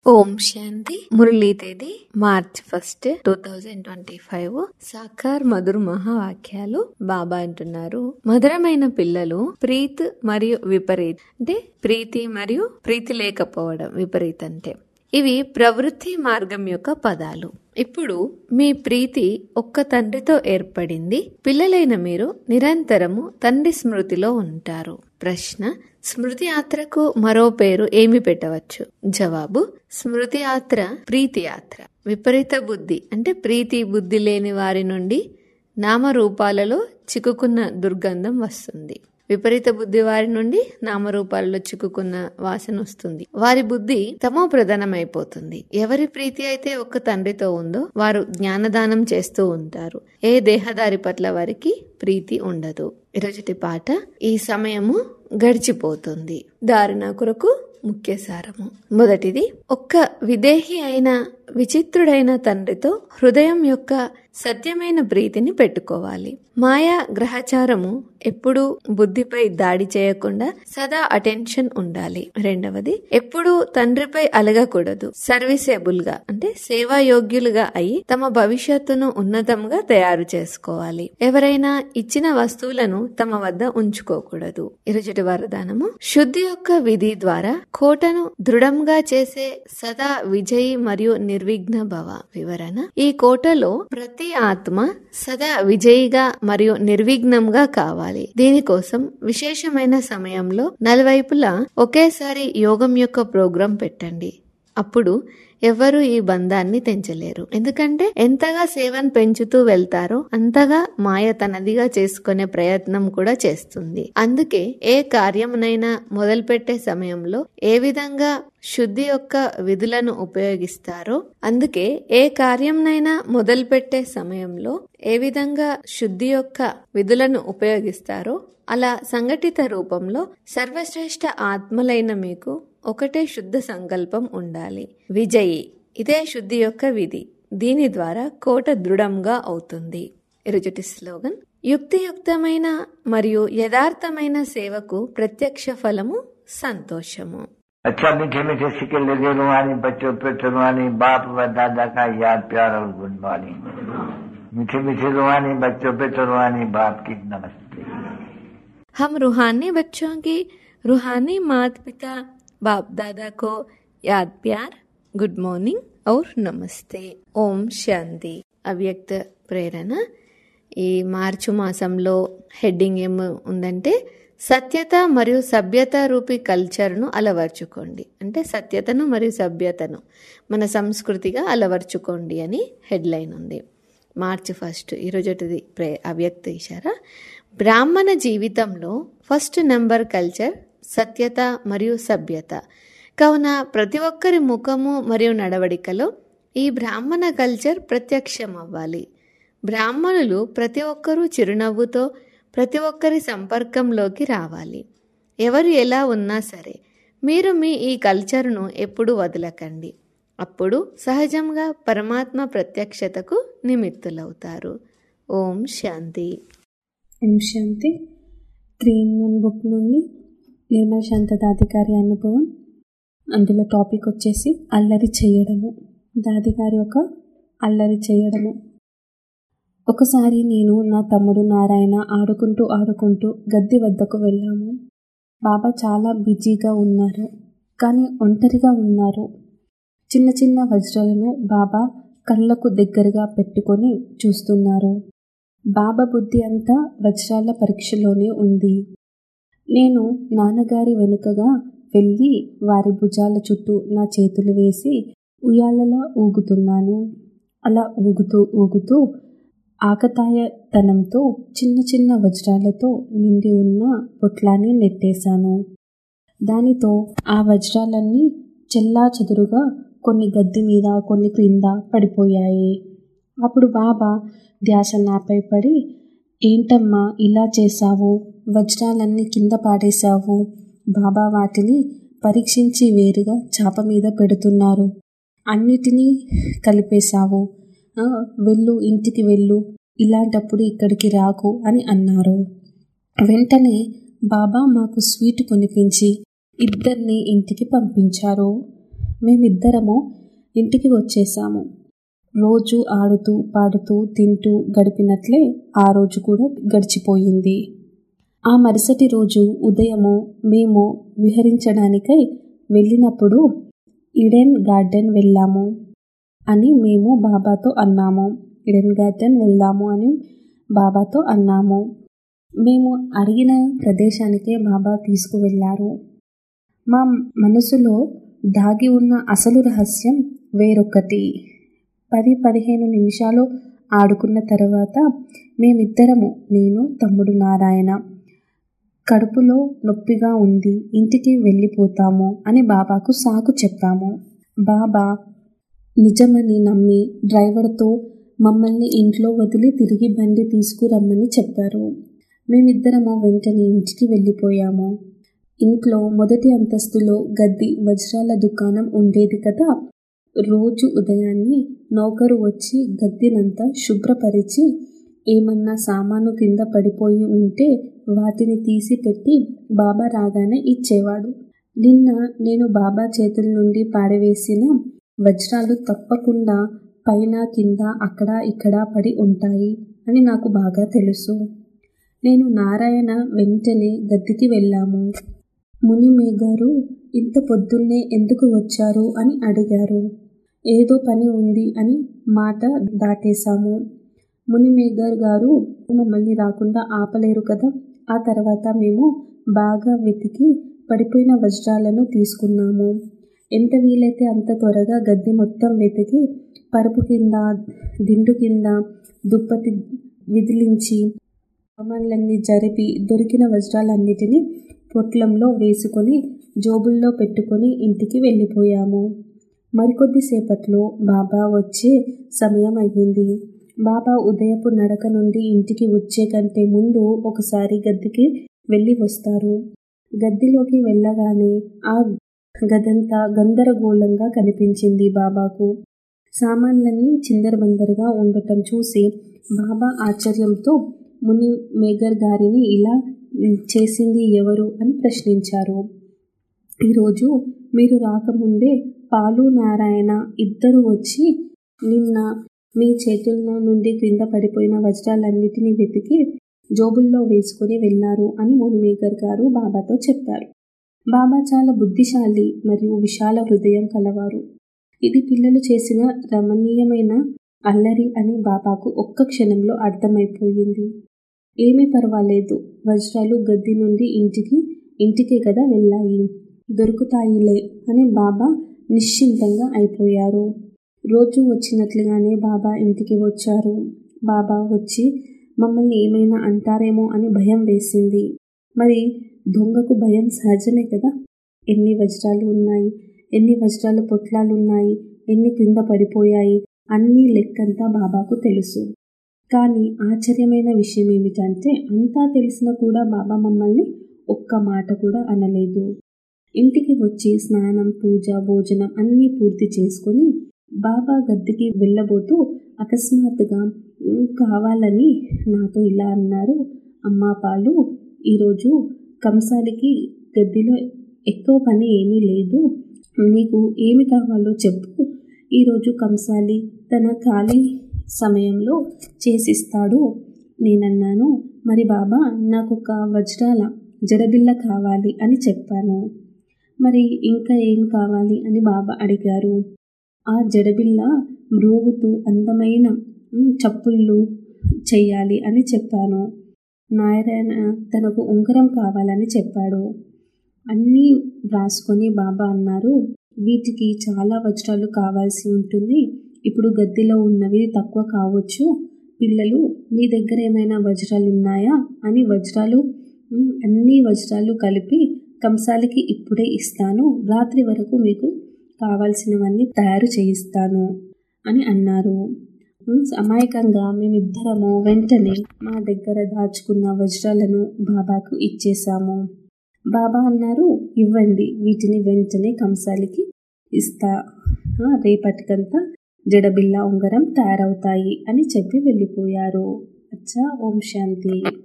ఓం శాంతి మురళీ తేదీ March first two thousand twenty five సాకార్ మధుర మహావాక్యాలు బాబా అంటున్నారు మధురమైన పిల్లలు ప్రీత్ మరియు విపరీత్ అంటే ప్రీతి మరియు ప్రీతి లేకపోవడం విపరీత్ అంటే ఇవి ప్రవృత్తి మార్గం యొక్క పదాలు ఇప్పుడు మీ ప్రీతి ఒక్క తండ్రితో ఏర్పడింది పిల్లలైన మీరు నిరంతరము తండ్రి స్మృతిలో ఉంటారు ప్రశ్న స్మృతి యాత్రకు మరో పేరు ఏమి పెట్టవచ్చు జవాబు స్మృతి యాత్ర ప్రీతి యాత్ర విపరీత బుద్ధి అంటే ప్రీతి బుద్ధి లేని వారి నుండి నామరూపాలలో చిక్కుకున్న దుర్గంధం వస్తుంది విపరీత బుద్ధి వారి నుండి నామరూపాలలో చిక్కుకున్న వాసన వస్తుంది వారి బుద్ధి తమో ప్రధానమైపోతుంది ఎవరి ప్రీతి అయితే ఒక్క తండ్రితో ఉందో వారు జ్ఞానదానం చేస్తూ ఉంటారు ఏ దేహదారి పట్ల వారికి ప్రీతి ఉండదు ఈరోజుటి పాట ఈ సమయము గడిచిపోతుంది దారుణ కొరకు ముఖ్య సారము మొదటిది ఒక్క విదేహి అయిన విచిత్రుడైన తండ్రితో హృదయం యొక్క సత్యమైన ప్రీతిని పెట్టుకోవాలి మాయా గ్రహచారము ఎప్పుడూ బుద్ధిపై దాడి చేయకుండా సదా అటెన్షన్ ఉండాలి రెండవది ఎప్పుడూ తండ్రిపై అలగకూడదు సర్వీసేబుల్ గా అంటే సేవాయోగ్యులుగా అయి తమ భవిష్యత్తును ఉన్నతంగా తయారు చేసుకోవాలి ఎవరైనా ఇచ్చిన వస్తువులను తమ వద్ద ఉంచుకోకూడదు ఇరుజటి వరదానము శుద్ధి యొక్క విధి ద్వారా కోటను దృఢంగా చేసే సదా విజయి మరియు నిర్విఘ్న భవ వివరణ ఈ కోటలో ప్రతి ఆత్మ సదా విజయిగా మరియు నిర్విఘ్నంగా కావాలి దీనికోసం విశేషమైన సమయంలో నలువైపులా ఒకేసారి యోగం యొక్క ప్రోగ్రాం పెట్టండి అప్పుడు ఎవరు ఈ బంధాన్ని తెంచలేరు ఎందుకంటే ఎంతగా సేవను పెంచుతూ వెళ్తారో అంతగా మాయ తనదిగా చేసుకునే ప్రయత్నం కూడా చేస్తుంది అందుకే ఏ కార్యమునైనా మొదలుపెట్టే సమయంలో ఏ విధంగా శుద్ధి యొక్క విధులను ఉపయోగిస్తారో అందుకే ఏ కార్యంనైనా మొదలుపెట్టే సమయంలో ఏ విధంగా శుద్ధి యొక్క విధులను ఉపయోగిస్తారో అలా సంఘటిత రూపంలో సర్వశ్రేష్ఠ ఆత్మలైన మీకు ఒకటే శుద్ధ సంకల్పం ఉండాలి విజయి ఇదే శుద్ధి యొక్క విధి దీని ద్వారా కోట దృఢంగా అవుతుంది ఇరుజుటి స్లోగన్ యుక్తియుక్తమైన మరియు యథార్థమైన సేవకు ప్రత్యక్ష ఫలము సంతోషము अच्छा मीठे मीठे सिक्के लगे रुहानी बच्चों पे रुहानी बाप व दादा का याद प्यार और गुड मॉर्निंग मीठे मीठे रुहानी बच्चों पे रुहानी बाप की नमस्ते हम रूहानी बच्चों की रूहानी माता पिता बाप दादा को याद प्यार గుడ్ మార్నింగ్ ఔర్ నమస్తే ఓం శాంతి అవ్యక్త ప్రేరణ ఈ మార్చి మాసంలో హెడ్డింగ్ ఏం ఉందంటే సత్యత మరియు సభ్యత రూపి కల్చర్ను అలవర్చుకోండి అంటే సత్యతను మరియు సభ్యతను మన సంస్కృతిగా అలవర్చుకోండి అని హెడ్లైన్ ఉంది మార్చి ఫస్ట్ ఈరోజుటిది ప్రే అవ్యక్త ఇషారా బ్రాహ్మణ జీవితంలో ఫస్ట్ నెంబర్ కల్చర్ సత్యత మరియు సభ్యత కావున ప్రతి ఒక్కరి ముఖము మరియు నడవడికలో ఈ బ్రాహ్మణ కల్చర్ ప్రత్యక్షం అవ్వాలి బ్రాహ్మణులు ప్రతి ఒక్కరూ చిరునవ్వుతో ప్రతి ఒక్కరి సంపర్కంలోకి రావాలి ఎవరు ఎలా ఉన్నా సరే మీరు మీ ఈ కల్చర్ను ఎప్పుడు వదలకండి అప్పుడు సహజంగా పరమాత్మ ప్రత్యక్షతకు నిమిత్తులవుతారు ఓం శాంతి ఓం శాంతి త్రీ ఇన్ వన్ బుక్ నుండి నిర్మల శాంతదాధికారి అనుభవం అందులో టాపిక్ వచ్చేసి అల్లరి చేయడము దాదిగారి యొక్క అల్లరి చేయడము ఒకసారి నేను నా తమ్ముడు నారాయణ ఆడుకుంటూ ఆడుకుంటూ గద్దె వద్దకు వెళ్ళాము బాబా చాలా బిజీగా ఉన్నారు కానీ ఒంటరిగా ఉన్నారు చిన్న చిన్న వజ్రాలను బాబా కళ్ళకు దగ్గరగా పెట్టుకొని చూస్తున్నారు బాబా బుద్ధి అంతా వజ్రాల పరీక్షలోనే ఉంది నేను నాన్నగారి వెనుకగా వెళ్ళి వారి భుజాల చుట్టూ నా చేతులు వేసి ఉయ్యాలలా ఊగుతున్నాను అలా ఊగుతూ ఊగుతూ ఆకతాయతనంతో చిన్న చిన్న వజ్రాలతో నిండి ఉన్న పొట్లాన్ని నెట్టేశాను దానితో ఆ వజ్రాలన్నీ చెల్లా చెదురుగా కొన్ని గద్దె మీద కొన్ని క్రింద పడిపోయాయి అప్పుడు బాబా ధ్యాస నాపై పడి ఏంటమ్మా ఇలా చేశావు వజ్రాలన్నీ కింద పాడేశావు బాబా వాటిని పరీక్షించి వేరుగా చాప మీద పెడుతున్నారు అన్నిటినీ కలిపేశావు వెళ్ళు ఇంటికి వెళ్ళు ఇలాంటప్పుడు ఇక్కడికి రాకు అని అన్నారు వెంటనే బాబా మాకు స్వీట్ కొనిపించి ఇద్దరిని ఇంటికి పంపించారు మేమిద్దరము ఇంటికి వచ్చేసాము రోజు ఆడుతూ పాడుతూ తింటూ గడిపినట్లే ఆ రోజు కూడా గడిచిపోయింది ఆ మరుసటి రోజు ఉదయము మేము విహరించడానికై వెళ్ళినప్పుడు ఈడెన్ గార్డెన్ వెళ్ళాము అని మేము బాబాతో అన్నాము ఈడెన్ గార్డెన్ వెళ్దాము అని బాబాతో అన్నాము మేము అడిగిన ప్రదేశానికే బాబా తీసుకువెళ్ళారు మా మనసులో దాగి ఉన్న అసలు రహస్యం వేరొకటి పది పదిహేను నిమిషాలు ఆడుకున్న తర్వాత మేమిద్దరము నేను తమ్ముడు నారాయణ కడుపులో నొప్పిగా ఉంది ఇంటికి వెళ్ళిపోతాము అని బాబాకు సాకు చెప్పాము బాబా నిజమని నమ్మి డ్రైవర్తో మమ్మల్ని ఇంట్లో వదిలి తిరిగి బండి తీసుకురమ్మని చెప్పారు మేమిద్దరము వెంటనే ఇంటికి వెళ్ళిపోయాము ఇంట్లో మొదటి అంతస్తులో గద్ది వజ్రాల దుకాణం ఉండేది కదా రోజు ఉదయాన్నే నౌకరు వచ్చి గద్దినంతా శుభ్రపరిచి ఏమన్నా సామాను కింద పడిపోయి ఉంటే వాటిని తీసి పెట్టి బాబా రాగానే ఇచ్చేవాడు నిన్న నేను బాబా చేతుల నుండి పాడవేసిన వజ్రాలు తప్పకుండా పైన కింద అక్కడ ఇక్కడ పడి ఉంటాయి అని నాకు బాగా తెలుసు నేను నారాయణ వెంటనే గద్దికి వెళ్ళాము మునిమే గారు ఇంత పొద్దున్నే ఎందుకు వచ్చారు అని అడిగారు ఏదో పని ఉంది అని మాట దాటేశాము మునిమేగర్ గారు మమ్మల్ని రాకుండా ఆపలేరు కదా ఆ తర్వాత మేము బాగా వెతికి పడిపోయిన వజ్రాలను తీసుకున్నాము ఎంత వీలైతే అంత త్వరగా గద్దె మొత్తం వెతికి పరుపు కింద దిండు కింద దుప్పటి విదిలించి సామాన్లన్నీ జరిపి దొరికిన వజ్రాలన్నిటినీ పొట్లంలో వేసుకొని జోబుల్లో పెట్టుకొని ఇంటికి వెళ్ళిపోయాము మరికొద్దిసేపట్లో బాబా వచ్చే సమయం అయ్యింది బాబా ఉదయపు నడక నుండి ఇంటికి వచ్చే కంటే ముందు ఒకసారి గద్దెకి వెళ్ళి వస్తారు గద్దెలోకి వెళ్ళగానే ఆ గదంతా గందరగోళంగా కనిపించింది బాబాకు సామాన్లన్నీ చిందరబందరగా ఉండటం చూసి బాబా ఆశ్చర్యంతో ముని మేఘర్ గారిని ఇలా చేసింది ఎవరు అని ప్రశ్నించారు ఈరోజు మీరు రాకముందే పాలు నారాయణ ఇద్దరు వచ్చి నిన్న మీ చేతుల నుండి క్రింద పడిపోయిన వజ్రాలన్నిటినీ వెతికి జోబుల్లో వేసుకుని వెళ్ళారు అని మునిమేగర్ గారు బాబాతో చెప్పారు బాబా చాలా బుద్ధిశాలి మరియు విశాల హృదయం కలవారు ఇది పిల్లలు చేసిన రమణీయమైన అల్లరి అని బాబాకు ఒక్క క్షణంలో అర్థమైపోయింది ఏమీ పర్వాలేదు వజ్రాలు గద్ది నుండి ఇంటికి ఇంటికే కదా వెళ్ళాయి దొరుకుతాయిలే అని బాబా నిశ్చింతంగా అయిపోయారు రోజు వచ్చినట్లుగానే బాబా ఇంటికి వచ్చారు బాబా వచ్చి మమ్మల్ని ఏమైనా అంటారేమో అని భయం వేసింది మరి దొంగకు భయం సహజమే కదా ఎన్ని వజ్రాలు ఉన్నాయి ఎన్ని వజ్రాల పొట్లాలు ఉన్నాయి ఎన్ని క్రింద పడిపోయాయి అన్నీ లెక్కంతా బాబాకు తెలుసు కానీ ఆశ్చర్యమైన విషయం ఏమిటంటే అంతా తెలిసినా కూడా బాబా మమ్మల్ని ఒక్క మాట కూడా అనలేదు ఇంటికి వచ్చి స్నానం పూజ భోజనం అన్నీ పూర్తి చేసుకొని బాబా గద్దెకి వెళ్ళబోతూ అకస్మాత్తుగా కావాలని నాతో ఇలా అన్నారు అమ్మా పాలు ఈరోజు కంసాలికి గద్దెలో ఎక్కువ పని ఏమీ లేదు నీకు ఏమి కావాలో చెప్పు ఈరోజు కంసాలి తన ఖాళీ సమయంలో చేసిస్తాడు నేనన్నాను మరి బాబా నాకు ఒక వజ్రాల జడబిల్ల కావాలి అని చెప్పాను మరి ఇంకా ఏం కావాలి అని బాబా అడిగారు ఆ జడబిల్ల మ్రోగుతూ అందమైన చప్పుళ్ళు చెయ్యాలి అని చెప్పాను నారాయణ తనకు ఉంగరం కావాలని చెప్పాడు అన్నీ వ్రాసుకొని బాబా అన్నారు వీటికి చాలా వజ్రాలు కావాల్సి ఉంటుంది ఇప్పుడు గద్దెలో ఉన్నవి తక్కువ కావచ్చు పిల్లలు మీ దగ్గర ఏమైనా వజ్రాలు ఉన్నాయా అని వజ్రాలు అన్ని వజ్రాలు కలిపి కంసాలికి ఇప్పుడే ఇస్తాను రాత్రి వరకు మీకు కావాల్సినవన్నీ తయారు చేయిస్తాను అని అన్నారు అమాయకంగా మేమిద్దరము వెంటనే మా దగ్గర దాచుకున్న వజ్రాలను బాబాకు ఇచ్చేశాము బాబా అన్నారు ఇవ్వండి వీటిని వెంటనే కంసాలికి ఇస్తా రేపటికంతా జడబిల్ల ఉంగరం తయారవుతాయి అని చెప్పి వెళ్ళిపోయారు అచ్చా ఓం శాంతి